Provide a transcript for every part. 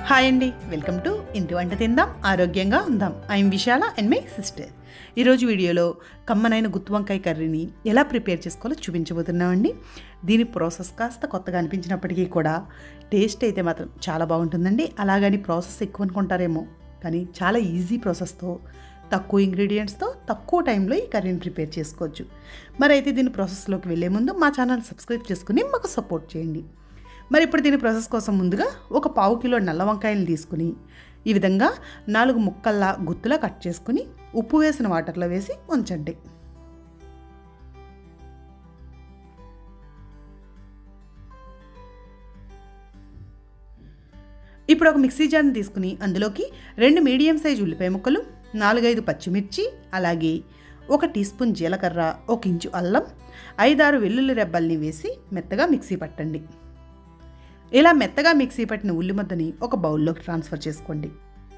hi అండి welcome to ఇంటి వంట తిందాం ఆరోగ్యంగా ఉందాం I'm Vishala and my sister ఈరోజు వీడియోలో కమ్మనైన గుత్తి వంకాయ కర్రీని ఎలా ప్రిపేర్ చేసుకోవాలో చూపించబోతున్నామండి దీని ప్రాసెస్ కాస్త కొత్తగా అనిపించినప్పటికీ కూడా టేస్ట్ అయితే మాత్రం చాలా బాగుంటుందండి అలాగని ప్రాసెస్ ఎక్కువ అనుకుంటారేమో కానీ చాలా ఈజీ ప్రాసెస్తో తక్కువ ఇంగ్రీడియంట్స్తో తక్కువ టైంలో ఈ కర్రీని ప్రిపేర్ చేసుకోవచ్చు మరి అయితే దీని ప్రాసెస్లోకి వెళ్ళే ముందు మా ఛానల్ సబ్స్క్రైబ్ చేసుకుని మాకు సపోర్ట్ చేయండి మరి ఇప్పుడు దీని ప్రాసెస్ కోసం ముందుగా ఒక పావు కిలో నల్ల వంకాయలు తీసుకుని ఈ విధంగా నాలుగు ముక్కల్లా గుత్తులా కట్ చేసుకుని ఉప్పు వేసిన వాటర్లో వేసి ఉంచండి ఇప్పుడు ఒక మిక్సీ జార్ని తీసుకుని అందులోకి రెండు మీడియం సైజు ఉల్లిపాయ ముక్కలు నాలుగైదు పచ్చిమిర్చి అలాగే ఒక టీ స్పూన్ జీలకర్ర ఒక ఇంచు అల్లం ఐదారు వెల్లుల్లి రెబ్బల్ని వేసి మెత్తగా మిక్సీ పట్టండి ఇలా మెత్తగా మిక్సీ పట్టిన ఉల్లి ముద్దని ఒక బౌల్లోకి ట్రాన్స్ఫర్ చేసుకోండి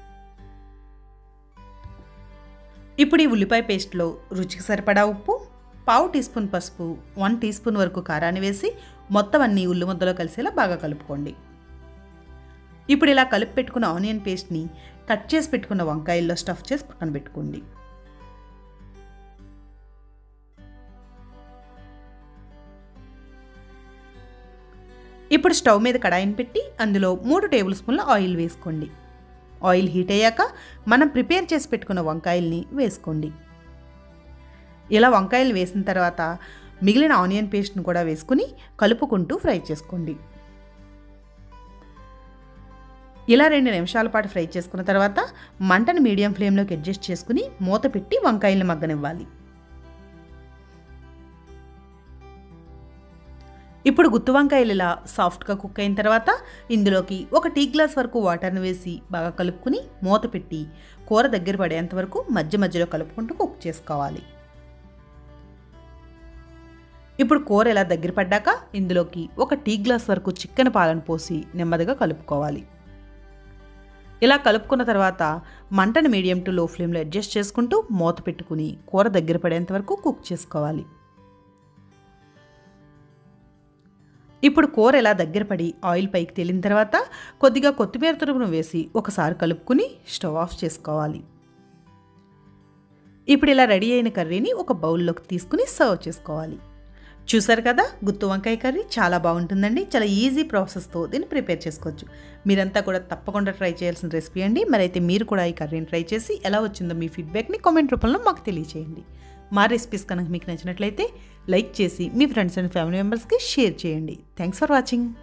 ఇప్పుడు ఈ ఉల్లిపాయ పేస్ట్లో రుచికి సరిపడా ఉప్పు పావు టీ స్పూన్ పసుపు వన్ టీ స్పూన్ వరకు కారాన్ని వేసి మొత్తం అన్ని ఉల్లి ముద్దలో కలిసేలా బాగా కలుపుకోండి ఇప్పుడు ఇలా కలిపి పెట్టుకున్న ఆనియన్ పేస్ట్ని కట్ చేసి పెట్టుకున్న వంకాయల్లో స్టఫ్ చేసి పక్కన పెట్టుకోండి ఇప్పుడు స్టవ్ మీద కడాయిని పెట్టి అందులో మూడు టేబుల్ స్పూన్ల ఆయిల్ వేసుకోండి ఆయిల్ హీట్ అయ్యాక మనం ప్రిపేర్ చేసి పెట్టుకున్న వంకాయల్ని వేసుకోండి ఇలా వంకాయలు వేసిన తర్వాత మిగిలిన ఆనియన్ పేస్ట్ని కూడా వేసుకుని కలుపుకుంటూ ఫ్రై చేసుకోండి ఇలా రెండు నిమిషాల పాటు ఫ్రై చేసుకున్న తర్వాత మంటను మీడియం ఫ్లేమ్లోకి అడ్జస్ట్ చేసుకుని మూత పెట్టి వంకాయల్ని మగ్గనివ్వాలి ఇప్పుడు గుత్తి వంకాయలు ఇలా సాఫ్ట్గా కుక్ అయిన తర్వాత ఇందులోకి ఒక టీ గ్లాస్ వరకు వాటర్ని వేసి బాగా కలుపుకుని మూత పెట్టి కూర దగ్గర పడేంత వరకు మధ్య మధ్యలో కలుపుకుంటూ కుక్ చేసుకోవాలి ఇప్పుడు కూర ఇలా దగ్గర పడ్డాక ఇందులోకి ఒక టీ గ్లాస్ వరకు చికెన్ పాలను పోసి నెమ్మదిగా కలుపుకోవాలి ఇలా కలుపుకున్న తర్వాత మంటను మీడియం టు లో ఫ్లేమ్లో అడ్జస్ట్ చేసుకుంటూ మూత పెట్టుకుని కూర దగ్గర పడేంత వరకు కుక్ చేసుకోవాలి ఇప్పుడు కూర ఇలా దగ్గర పడి ఆయిల్ పైకి తేలిన తర్వాత కొద్దిగా కొత్తిమీర తురుమును వేసి ఒకసారి కలుపుకుని స్టవ్ ఆఫ్ చేసుకోవాలి ఇప్పుడు ఇలా రెడీ అయిన కర్రీని ఒక బౌల్లోకి తీసుకుని సర్వ్ చేసుకోవాలి చూసారు కదా గుత్తు వంకాయ కర్రీ చాలా బాగుంటుందండి చాలా ఈజీ ప్రాసెస్తో దీన్ని ప్రిపేర్ చేసుకోవచ్చు మీరంతా కూడా తప్పకుండా ట్రై చేయాల్సిన రెసిపీ అండి మరైతే మీరు కూడా ఈ కర్రీని ట్రై చేసి ఎలా వచ్చిందో మీ ఫీడ్బ్యాక్ని కామెంట్ రూపంలో మాకు తెలియచేయండి మా రెసిపీస్ కనుక మీకు నచ్చినట్లయితే లైక్ చేసి మీ ఫ్రెండ్స్ అండ్ ఫ్యామిలీ మెంబర్స్కి షేర్ చేయండి థ్యాంక్స్ ఫర్ వాచింగ్